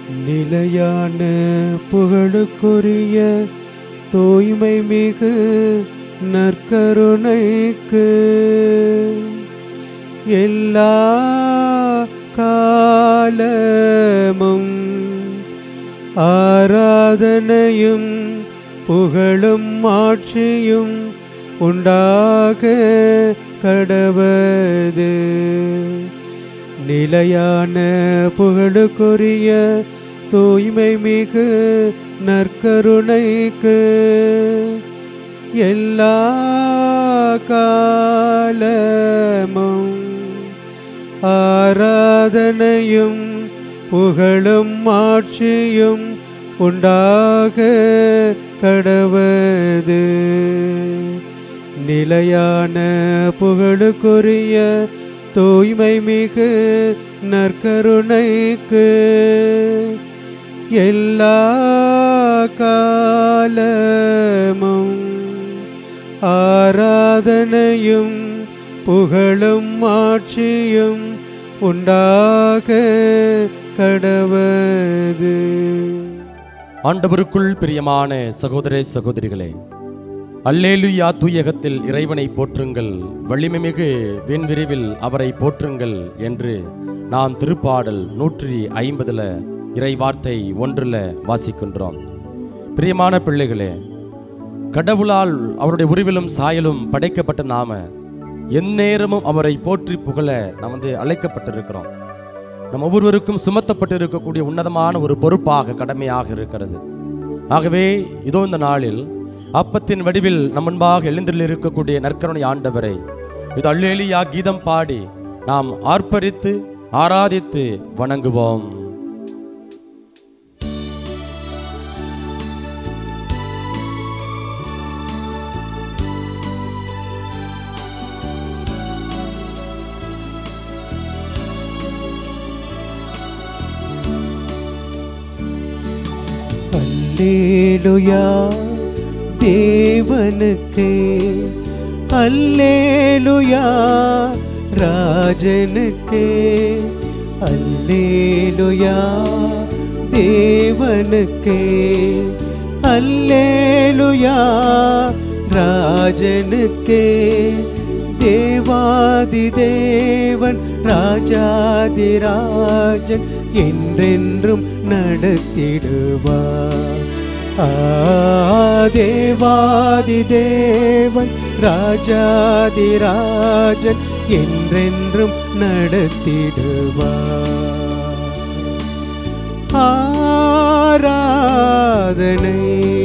நிலையான புகழுக்குரிய தூய்மை மிகு நற்கருணைக்கு எல்லா காலமும் ஆராதனையும் புகழும் ஆட்சியும் உண்டாக கடவது நிலையான புகழுக்குரிய தூய்மை மிகு நற்கருணைக்கு எல்லா காலமும் ஆராதனையும் புகழும் ஆட்சியும் உண்டாக கடவது நிலையான புகழுக்குரிய தூய்மை மிகு நற்கருணைக்கு எல்லா காலமும் ஆராதனையும் புகழும் ஆட்சியும் உண்டாக கடவது ஆண்டவருக்குள் பிரியமான சகோதர சகோதரிகளே அல்லேலுயா தூயகத்தில் இறைவனை போற்றுங்கள் வலிமைமிகு விண்விரிவில் அவரை போற்றுங்கள் என்று நாம் திருப்பாடல் நூற்றி ஐம்பதுல இறை வார்த்தை ஒன்றில் வாசிக்கின்றோம் பிரியமான பிள்ளைகளே கடவுளால் அவருடைய உருவிலும் சாயலும் படைக்கப்பட்ட நாம எந்நேரமும் அவரை போற்றி புகழ நாம் வந்து அழைக்கப்பட்டிருக்கிறோம் நம் ஒவ்வொருவருக்கும் சுமத்தப்பட்டு இருக்கக்கூடிய உன்னதமான ஒரு பொறுப்பாக கடமையாக இருக்கிறது ஆகவே இதோ இந்த நாளில் அப்பத்தின் வடிவில் நம் முன்பாக எழுந்தில் இருக்கக்கூடிய நற்கருணை ஆண்டவரை இது அள்ளேலியா கீதம் பாடி நாம் ஆர்ப்பரித்து ஆராதித்து வணங்குவோம் அல்லேலுயா தேவனுக்கே அல்லேலுயா ராஜனுக்கே அல்லேலுயா தேவனுக்கே அல்லேலுயா ராஜனுக்கே தேவாதி தேவன் ராஜாதிராஜன் என்றென்றும் நடத்திடுவார் ஆ தேவாதி தேவன் ராஜாதிராஜன் என்றென்றும் நடத்திடுவார் ஆராதனை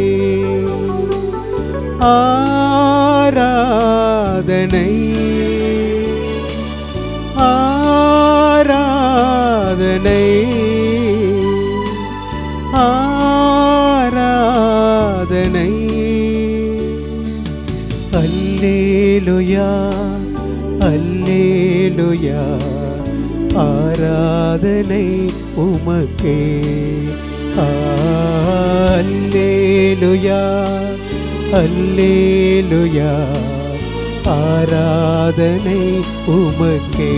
ஆராதனை ஆராதனை ஆராதனை அல்லேலுயா அல்லேலுயா ஆராதனை உமக்கே அல்லேலுயா அல்லேலுயா ஆராதனை உமக்கே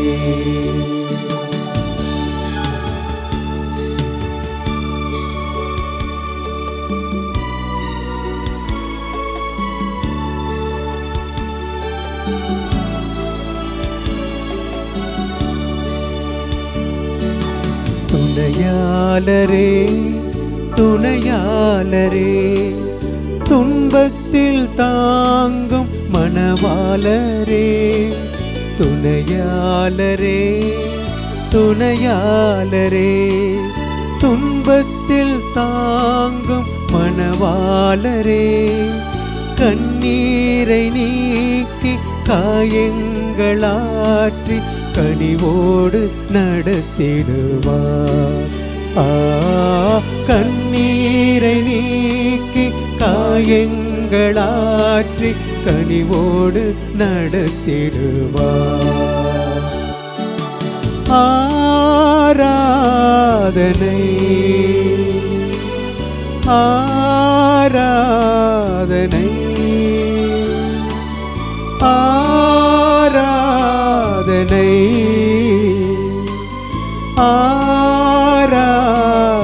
துணையாளரே துணையாளரே துன்பத்தில் தாங்கும் மணவாளரே துணையாளரே துணையாளரே துன்பத்தில் தாங்கும் மணவாளரே கண்ணீரை நீக்கி காயங்களாற்றி கனிவோடு நடத்திடுவார் ஆ கண்ணீரை நீக்கி காயங்களாற்றி கனிவோடு நடத்திடுவார் ஆராதனை ஆராதனை ஆராதனை ஆராதனை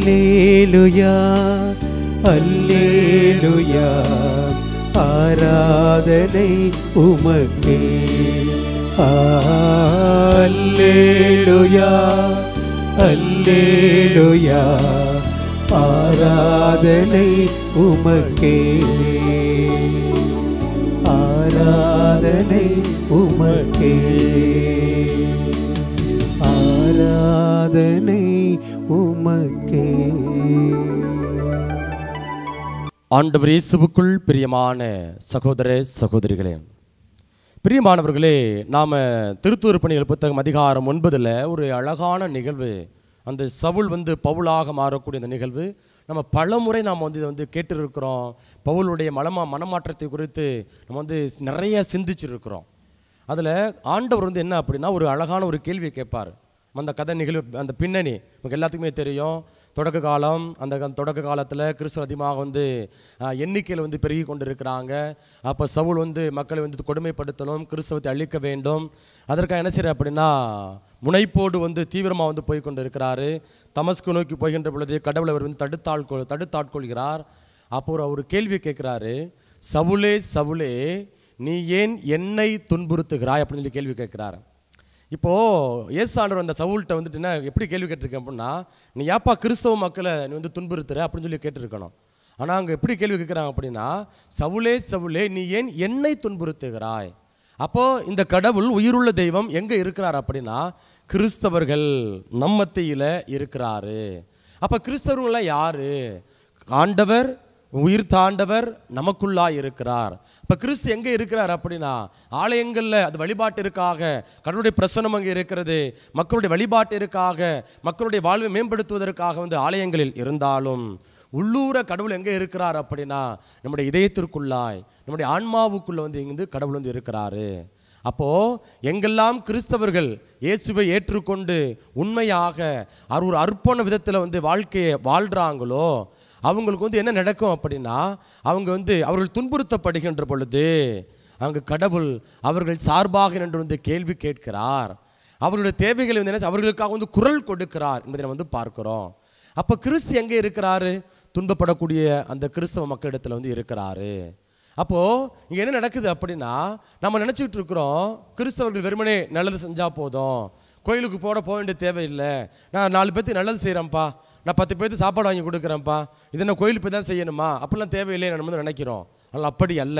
அல்லேலுயா அல்லேலுயா ஆராதனை உமக்கே அல்லேலுயா அல்லேலுயா ஆராதனை உமக்கே ஆராதனை உமக்கே ஆராதனை உமக்கே ஆண்டவர் இயேசுவுக்குள் பிரியமான சகோதர சகோதரிகளே பிரியமானவர்களே நாம் திருத்தூர் பணிகள் புத்தகம் அதிகாரம் ஒன்பதில் ஒரு அழகான நிகழ்வு அந்த சவுல் வந்து பவுலாக மாறக்கூடிய அந்த நிகழ்வு நம்ம பல முறை நாம் வந்து இதை வந்து கேட்டிருக்கிறோம் பவுலுடைய மனமா மனமாற்றத்தை குறித்து நம்ம வந்து நிறைய சிந்திச்சிருக்கிறோம் அதில் ஆண்டவர் வந்து என்ன அப்படின்னா ஒரு அழகான ஒரு கேள்வி கேட்பார் அந்த கதை நிகழ்வு அந்த பின்னணி நமக்கு எல்லாத்துக்குமே தெரியும் தொடக்க காலம் அந்த க- தொடக்க காலத்தில் கிறிஸ்துவ அதிகமாக வந்து ஆஹ், எண்ணிக்கையில் வந்து பெருகி கொண்டு இருக்கிறாங்க அப்போ சவுல் வந்து மக்களை வந்து கொடுமைப்படுத்தணும் கிறிஸ்தவத்தை அழிக்க வேண்டும் அதற்காக என்ன செய்யற அப்படின்னா முனைப்போடு வந்து தீவிரமாக வந்து போய் கொண்டு இருக்கிறாரு தமஸ்கு நோக்கி போகின்ற பொழுது கடவுளை அவர் வந்து தடுத்தாள் தடுத்தாட்கொள்கிறார் அப்போ ஒரு- ஒரு கேள்வி கேட்குறாரு சவுலே சவுலே நீ ஏன் என்னை துன்புறுத்துகிறாய் அப்படின்னு சொல்லி கேள்வி கேட்குறாரு இப்போ இயேசு ஆண்டவர் அந்த சவுல்கிட்ட வந்துட்டு என்ன எப்படி கேள்வி கேட்டிருக்கேன் அப்படின்னா நீ ஏப்பா கிறிஸ்தவ மக்களை நீ வந்து துன்புறுத்துற அப்படின்னு சொல்லி கேட்டிருக்கணும் ஆனால் அங்கே எப்படி கேள்வி கேட்குறாங்க அப்படின்னா சவுலே சவுலே நீ ஏன் என்னை துன்புறுத்துகிறாய் அப்போ இந்த கடவுள் உயிருள்ள தெய்வம் எங்கே இருக்கிறார் அப்படின்னா கிறிஸ்தவர்கள் நம்ம மத்தியில இருக்கிறாரு அப்போ கிறிஸ்தவர்கள்லாம் யாரு ஆண்டவர் உயிர் தாண்டவர் நமக்குள்ளா இருக்கிறார் இப்ப கிறிஸ்து எங்க இருக்கிறார் அப்படின்னா ஆலயங்கள்ல அது வழிபாட்டிற்காக கடவுளுடைய பிரசனம் அங்கே இருக்கிறது மக்களுடைய வழிபாட்டிற்காக மக்களுடைய வாழ்வை மேம்படுத்துவதற்காக வந்து ஆலயங்களில் இருந்தாலும் உள்ளூர கடவுள் எங்க இருக்கிறார் அப்படின்னா நம்முடைய இதயத்திற்குள்ளாய் நம்முடைய ஆன்மாவுக்குள்ள வந்து இங்க வந்து கடவுள் வந்து இருக்கிறாரு அப்போ எங்கெல்லாம் கிறிஸ்தவர்கள் இயேசுவை ஏற்றுக்கொண்டு உண்மையாக அவர் ஒரு அர்ப்பண விதத்தில் வந்து வாழ்க்கையை வாழ்றாங்களோ அவங்களுக்கு வந்து என்ன நடக்கும் அப்படின்னா அவங்க வந்து அவர்கள் துன்புறுத்தப்படுகின்ற பொழுது அங்கு கடவுள் அவர்கள் சார்பாக நின்று வந்து கேள்வி கேட்கிறார் அவர்களுடைய தேவைகளை வந்து என்ன செய்ய- அவர்களுக்காக வந்து குரல் கொடுக்கிறார் என்பதை நம்ம வந்து பார்க்கிறோம் அப்போ கிறிஸ்து எங்கே இருக்கிறாரு துன்பப்படக்கூடிய அந்த கிறிஸ்தவ மக்களிடத்தில் வந்து இருக்கிறாரு அப்போ இங்க என்ன நடக்குது அப்படின்னா நம்ம நினைச்சிட்டு இருக்கிறோம் கிறிஸ்தவர்கள் வெறுமனே நல்லது செஞ்சா போதும் கோயிலுக்கு போட போக வேண்டிய தேவையில்லை நான் நாலு பேர்த்துக்கு நல்லது செய்கிறேன்ப்பா நான் பத்து பேர்த்து சாப்பாடு வாங்கி கொடுக்குறேன்ப்பா இதை நான் கோயிலுக்கு போய் தான் செய்யணுமா அப்படிலாம் தேவையில்லை நம்ம வந்து நினைக்கிறோம் ஆனால் அப்படி அல்ல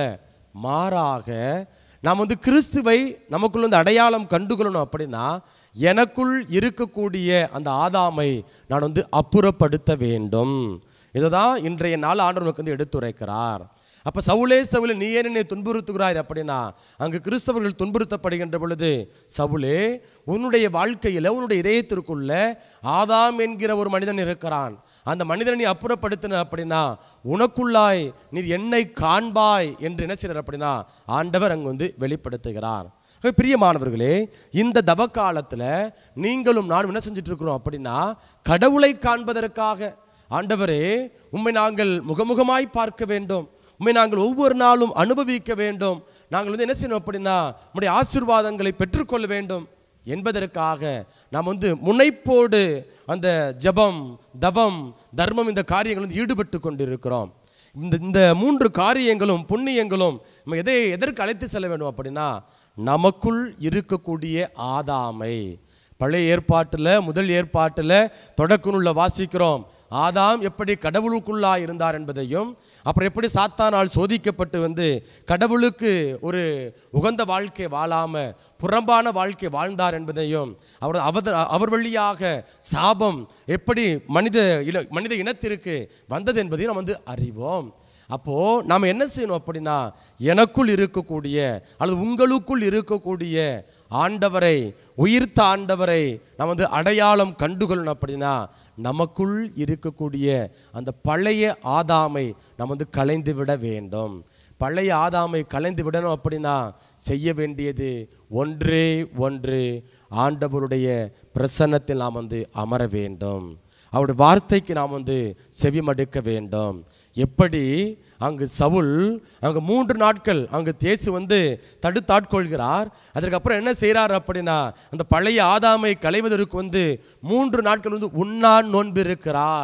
மாறாக நாம் வந்து கிறிஸ்துவை நமக்குள்ள வந்து அடையாளம் கண்டுகொள்ளணும் அப்படின்னா எனக்குள் இருக்கக்கூடிய அந்த ஆதாமை நான் வந்து அப்புறப்படுத்த வேண்டும் இதை தான் இன்றைய நாள் ஆண்டவர் நமக்கு வந்து எடுத்துரைக்கிறார் அப்போ சவுலே சவுலே நீ ஏன் என்னை துன்புறுத்துகிறாய் அப்படின்னா அங்கு கிறிஸ்தவர்கள் துன்புறுத்தப்படுகின்ற பொழுது சவுலே உன்னுடைய வாழ்க்கையில் உன்னுடைய இதயத்திற்குள்ள ஆதாம் என்கிற ஒரு மனிதன் இருக்கிறான் அந்த மனிதனை நீ அப்புறப்படுத்தின அப்படின்னா உனக்குள்ளாய் நீர் என்னை காண்பாய் என்று என்ன செய்கிறார் அப்படின்னா ஆண்டவர் அங்கு வந்து வெளிப்படுத்துகிறார் ஆகவே பிரியமானவர்களே இந்த தவ காலத்தில் நீங்களும் நானும் என்ன செஞ்சுட்டு இருக்கிறோம் அப்படின்னா கடவுளை காண்பதற்காக ஆண்டவரே உம்மை நாங்கள் முகமுகமாய் பார்க்க வேண்டும் உம்மை நாங்கள் ஒவ்வொரு நாளும் அனுபவிக்க வேண்டும் நாங்கள் வந்து என்ன செய்யணும் அப்படின்னா நம்முடைய ஆசீர்வாதங்களை பெற்றுக்கொள்ள வேண்டும் என்பதற்காக நாம் வந்து முனைப்போடு அந்த ஜெபம் தவம் தர்மம் இந்த காரியங்கள் வந்து ஈடுபட்டு கொண்டிருக்கிறோம் இந்த இந்த மூன்று காரியங்களும் புண்ணியங்களும் நம்ம எதை எதற்கு அழைத்து செல்ல வேண்டும் அப்படின்னா நமக்குள் இருக்கக்கூடிய ஆதாமை பழைய ஏற்பாட்டில் முதல் ஏற்பாட்டில் தொடக்க நூல்ல வாசிக்கிறோம் ஆதாம் எப்படி கடவுளுக்குள்ளா இருந்தார் என்பதையும் அப்புறம் எப்படி சாத்தானால் சோதிக்கப்பட்டு வந்து கடவுளுக்கு ஒரு உகந்த வாழ்க்கை வாழாம புறம்பான வாழ்க்கை வாழ்ந்தார் என்பதையும் அவர் அவர் அவர் வழியாக சாபம் எப்படி மனித இன மனித இனத்திற்கு வந்தது என்பதையும் நாம் வந்து அறிவோம் அப்போ நாம் என்ன செய்யணும் அப்படின்னா எனக்குள் இருக்கக்கூடிய அல்லது உங்களுக்குள் இருக்கக்கூடிய ஆண்டவரை உயிர்த்த ஆண்டவரை நாம் வந்து அடையாளம் கண்டுகொள்ளணும் அப்படின்னா நமக்குள் இருக்கக்கூடிய அந்த பழைய ஆதாமை நாம் வந்து கலைந்து விட வேண்டும் பழைய ஆதாமை கலைந்து விடணும் அப்படின்னா செய்ய வேண்டியது ஒன்றே ஒன்று ஆண்டவருடைய பிரசன்னத்தில் நாம் வந்து அமர வேண்டும் அவருடைய வார்த்தைக்கு நாம் வந்து செவிமடுக்க வேண்டும் எப்படி அங்கு சவுல் அங்கு மூன்று நாட்கள் அங்கு தேசு வந்து தடுத்தாட்கொள்கிறார் அதற்கப்புறம் என்ன செய்கிறார் அப்படின்னா அந்த பழைய ஆதாமை களைவதற்கு வந்து மூன்று நாட்கள் வந்து உண்ணா நோன்பு இருக்கிறார்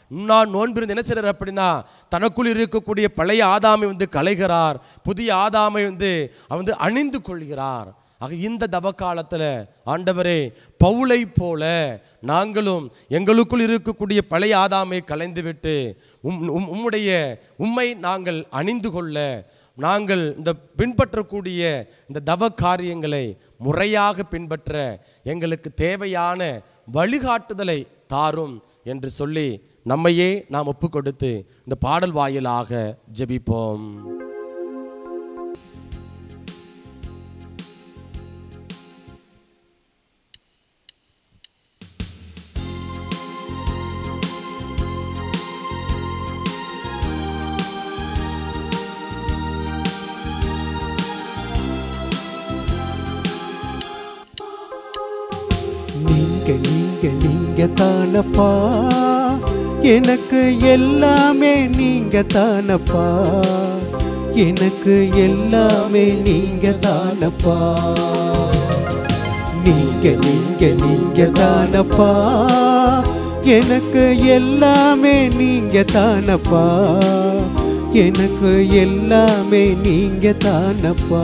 நான் நோன்பிருந்து என்ன செய்கிறார் அப்படின்னா தனக்குள் இருக்கக்கூடிய பழைய ஆதாமை வந்து கலைகிறார் புதிய ஆதாமை வந்து அவன் வந்து அணிந்து கொள்கிறார் ஆக இந்த தவ காலத்தில் ஆண்டவரே பவுலை போல நாங்களும் எங்களுக்குள் இருக்கக்கூடிய பழைய ஆதாமை கலைந்துவிட்டு உம் உம் உம்முடைய உம்மை நாங்கள் அணிந்து கொள்ள நாங்கள் இந்த பின்பற்றக்கூடிய இந்த தவ காரியங்களை முறையாக பின்பற்ற எங்களுக்கு தேவையான வழிகாட்டுதலை தாரும் என்று சொல்லி நம்மையே நாம் ஒப்பு கொடுத்து இந்த பாடல் வாயிலாக ஜெபிப்போம் நீங்க நீங்க நீங்க தானப்பா எனக்கு எல்லாமே நீங்க தானப்பா எனக்கு எல்லாமே நீங்க தானப்பா நீங்க நீங்க நீங்க தானப்பா எனக்கு எல்லாமே நீங்க தானப்பா எனக்கு எல்லாமே நீங்க தானப்பா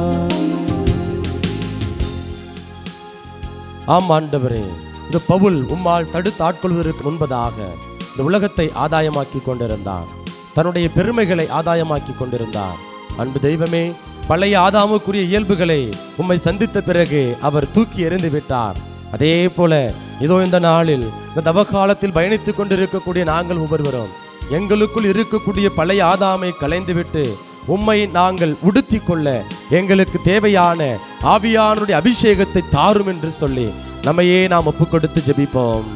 ஆம் ஆண்டவரே இந்த பவுல் உம்மால் தடுத்து ஆட்கொள்வதற்கு முன்பதாக இந்த உலகத்தை ஆதாயமாக்கி கொண்டிருந்தார் தன்னுடைய பெருமைகளை ஆதாயமாக்கி கொண்டிருந்தார் அன்பு தெய்வமே பழைய ஆதாமுக்குரிய இயல்புகளை உம்மை சந்தித்த பிறகு அவர் தூக்கி எறிந்து விட்டார் அதே போல இதோ இந்த நாளில் இந்த தவ காலத்தில் பயணித்துக் கொண்டிருக்கக்கூடிய நாங்கள் ஒவ்வொருவரும் எங்களுக்குள் இருக்கக்கூடிய பழைய ஆதாமை கலைந்துவிட்டு உம்மை நாங்கள் உடுத்தி கொள்ள எங்களுக்கு தேவையான ஆவியானுடைய அபிஷேகத்தை தாரும் என்று சொல்லி நம்மையே நாம் ஒப்பு கொடுத்து ஜெபிப்போம்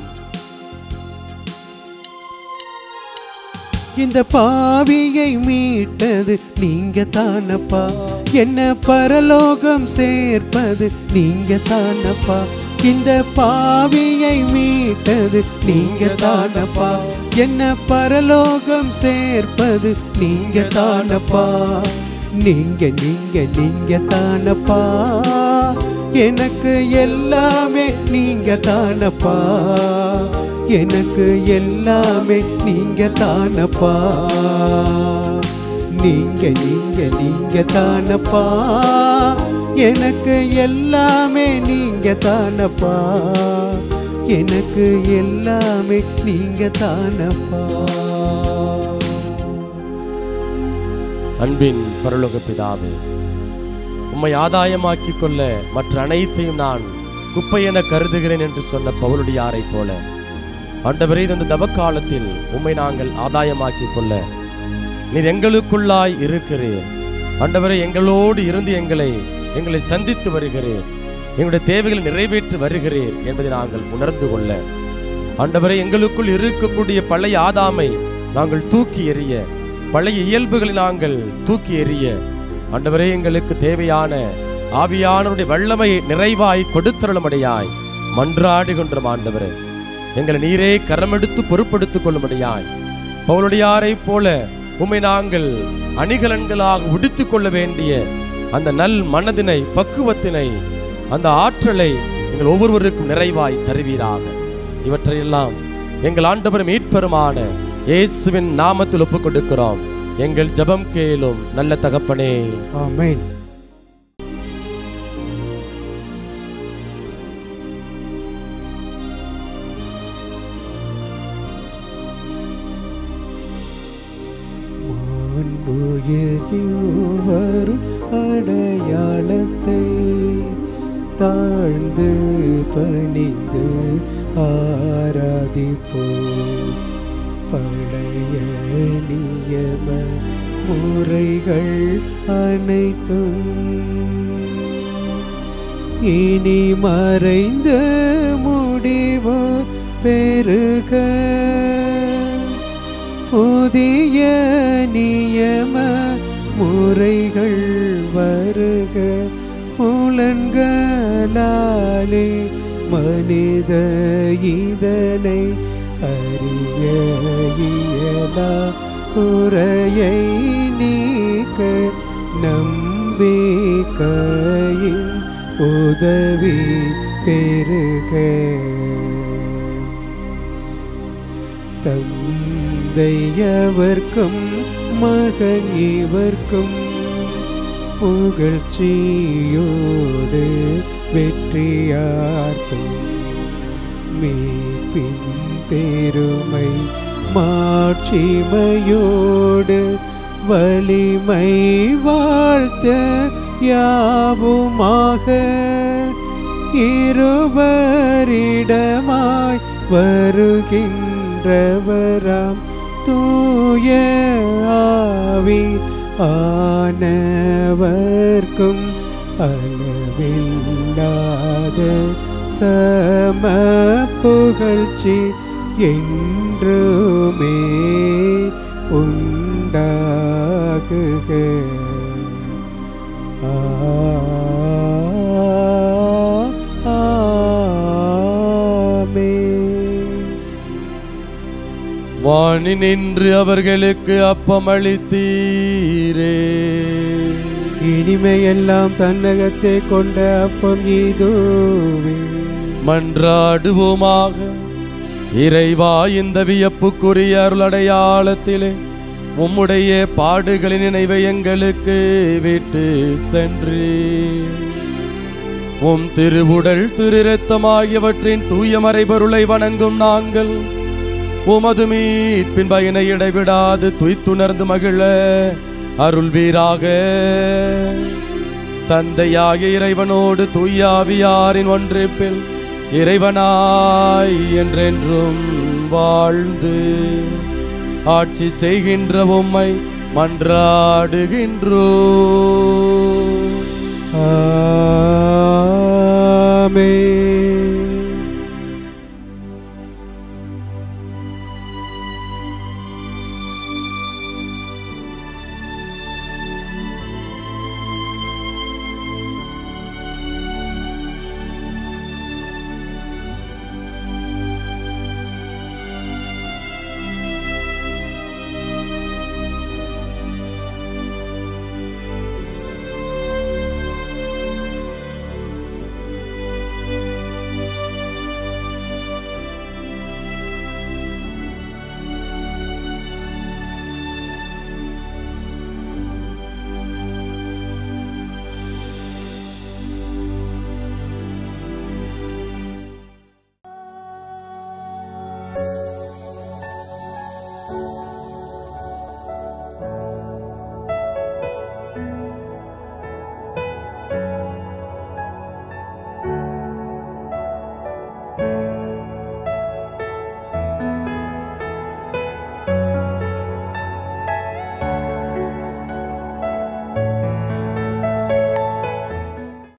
இந்த பாவியை மீட்டது நீங்க தானப்பா என்ன பரலோகம் சேர்ப்பது நீங்க தானப்பா இந்த பாவியை மீட்டது நீங்க தானப்பா என்ன பரலோகம் சேர்ப்பது நீங்க தானப்பா நீங்க நீங்க நீங்க தானப்பா எனக்கு எல்லாமே நீங்க தானப்பா எனக்கு எல்லாமே நீங்க தானப்பா நீங்க நீங்க நீங்க தானப்பா எனக்கு எல்லாமே நீங்க தானப்பா எனக்கு எல்லாமே நீங்க தானப்பா அன்பின் பரலோக பிதாவே உம்மை ஆதாயமாக்கிக் கொள்ள மற்ற அனைத்தையும் நான் குப்பை என கருதுகிறேன் என்று சொன்ன பவுலுடையாரைப் போல ஆண்டவரே இந்த தவக்காலத்தில் உம்மை நாங்கள் ஆதாயமாக்கிக் கொள்ள நீர் எங்களுக்குள்ளாய் இருக்கிறீர் ஆண்டவரே எங்களோடு இருந்து எங்களை எங்களை சந்தித்து வருகிறீர் எங்களுடைய தேவைகளை நிறைவேற்றி வருகிறீர் என்பதை நாங்கள் உணர்ந்து கொள்ள ஆண்டவரே எங்களுக்குள் இருக்கக்கூடிய பழைய ஆதாமை நாங்கள் தூக்கி எறிய பழைய இயல்புகளை நாங்கள் தூக்கி எறிய ஆண்டவரே எங்களுக்கு தேவையான ஆவியானவருடைய வல்லமையை நிறைவாய் கொடுத்தருளும்படியாய் மன்றாடுகின்றோம் ஆண்டவரே எங்களை நீரே கரமெடுத்து பொறுப்படுத்திக் கொள்ளும்படியாய் பவுலுடையாரைப் போல உம்மை நாங்கள் அணிகலன்களாக உடுத்திக் கொள்ள வேண்டிய அந்த நல் மனதினை பக்குவத்தினை அந்த ஆற்றலை எங்கள் ஒவ்வொருவருக்கும் நிறைவாய் தருவீராக இவற்றையெல்லாம் எங்கள் ஆண்டவர் மீட்பெருமான இயேசுவின் நாமத்தில் ஒப்புக் கொடுக்கிறோம் எங்கள் ஜெபம் கேளும் நல்ல தகப்பனே ஆமென் வரும் அடையாளத்தை தாழ்ந்து பணிந்து ஆராதிப்போம் பழைய நியம முறைகள் அனைத்தும் இனி மறைந்து முடிவு பெருக புதிய நியம முறைகள் வருக புலன்களாலே மனித இதனை அறிய இயலா குறையை நீக்க நம்பிக்கையின் உதவி பெருக தம் தந்தையவர்க்கும் மகன் இவர்க்கும் புகழ்ச்சியோடு வெற்றியார்க்கும் மீட்பின் பெருமை மாட்சிமையோடு வலிமை வாழ்த்த யாவுமாக இருவரிடமாய் வருகின்றவராம் தூய ஆவி ஆனவர்க்கும் அளவில்லாத சம புகழ்ச்சி என்றுமே உண்டாகுக ஆமென். வாணி நின்று அவர்களுக்கு அப்பமளித்தீரே இனிமையெல்லாம் தன்னகத்தை கொண்ட அப்பம் இதுவே மன்றாடுவோமாக இறைவா இந்த வியப்புக்குரிய அருளடையாளத்திலே உம்முடைய பாடுகளின் நினைவை எங்களுக்கு விட்டு சென்று உம் திருவுடல் திருரத்தமாகியவற்றின் தூய மறைபொருளை வணங்கும் நாங்கள் உமது மீட்பின் பயனை இடைவிடாது துய்த்துணர்ந்து மகிழ அருள்வீராக தந்தையாகிய இறைவனோடு தூயாவியாரின் ஒன்றிப்பில் இறைவனாய் என்றென்றும் வாழ்ந்து ஆட்சி செய்கின்ற உம்மை மன்றாடுகின்றோ